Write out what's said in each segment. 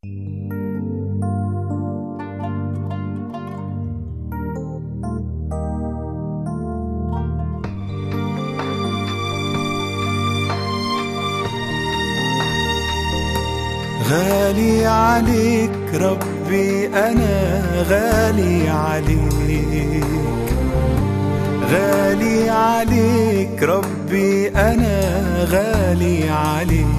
غالي عليك ربي أنا غالي عليك غالي عليك ربي أنا غالي عليك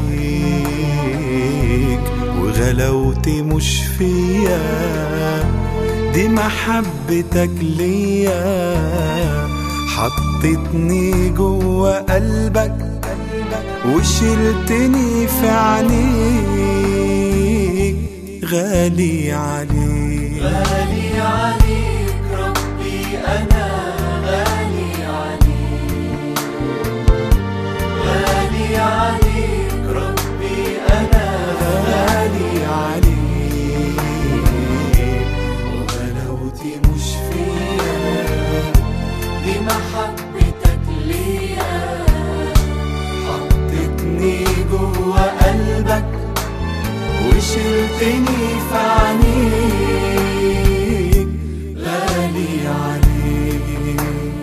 وغلاوتي مش فيا دي محبتك ليا حطتني جوا قلبك وشلتني في عينيك غالي عليك غالي عليك ربي أنا غالي عليك غالي عليك ربي أنا غالي عليك وغلاوتي مش فيا دي محبتك ليا حطتني جوا قلبك وشلتني في عينيك غالي عليك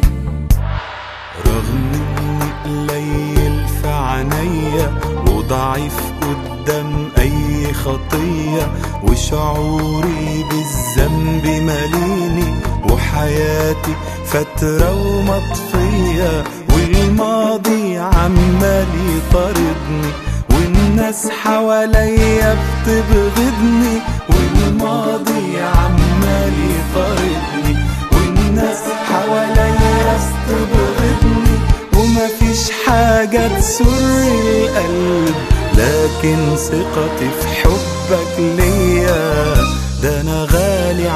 رغم اني قليل في عينيا وضعيف قدام اي خطية وشعوري بالذنب ماليني وحياتي فترة ومطفية والماضي عمال يطاردني والناس حواليا بتبغضني والماضي عمال يطاردني والناس حواليا بتبغضني ومفيش حاجة تسر القلب لكن ثقتي في حبك ليا ده أنا غالي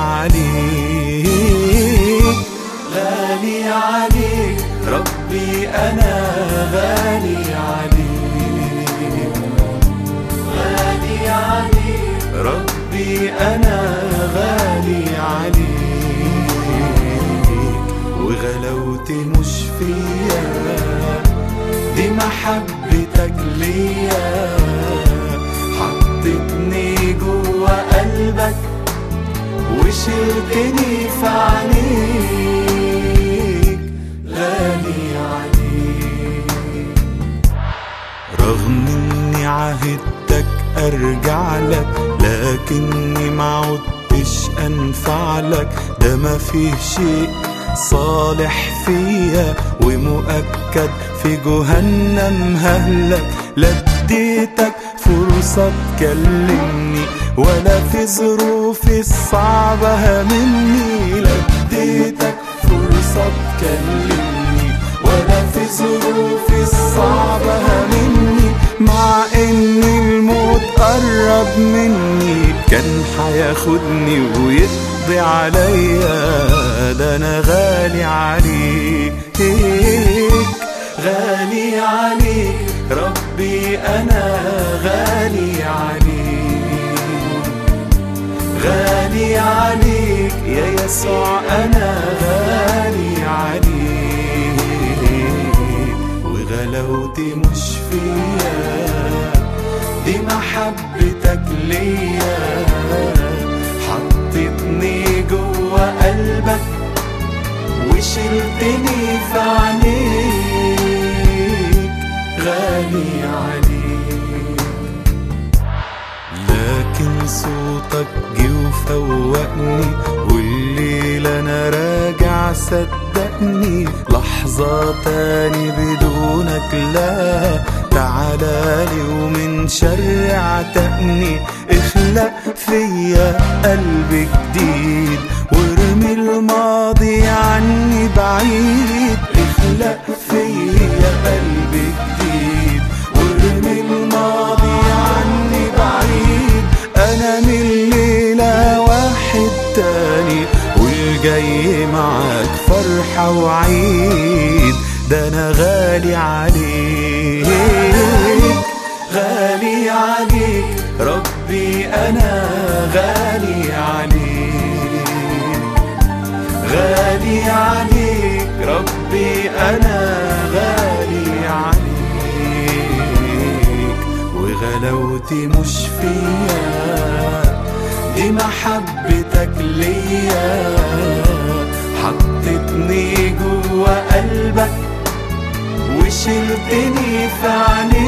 عليك غالي عليك ربي أنا غالي عليك غالي عليك ربي أنا غالي عليك وغلاوتي مش فيا دي محبتك ليا حطتني جوا قلبك وشلتني في عينيك غالي عليك رغم اني عهدتك ارجع لك لكني ما عدتش انفع لك ده ما فيه شيء صالح فيا ومؤكد في جهنم ههلك لا اديتك فرصة تكلمني ولا في ظروفي الصعبة همني لا اديتك فرصة تكلمني ولا في ظروفي الصعبة همني مع ان الموت قرب مني كان هياخدني ويقضي عليا ده انا غالي عليك غالي عليك ربي انا غالي عليك غالي عليك يا يسوع انا غالي عليك وغلاوتي مش فيا دي محبتك ليا حطتني جوا قلبك وشلتني في عينيك غالي عليك لكن صوتك جه وفوقني والليلة أنا راجع صدقني لحظة تاني بدونك لا تعالى لي ومن شر عتقني اخلق فيا قلب جديد وارمي الماضي عني بعيد اخلق فيا قلب جديد وارمي الماضي عني بعيد انا من الليلة واحد تاني والجاي معاك فرحة وعيد ده انا غالي عليك غالي عليك ربي انا غالي عليك غالي عليك ربي انا غالي عليك وغلاوتي مش فيا دي محبتك ليا حطتني جوا قلبك وشلتني في عينيك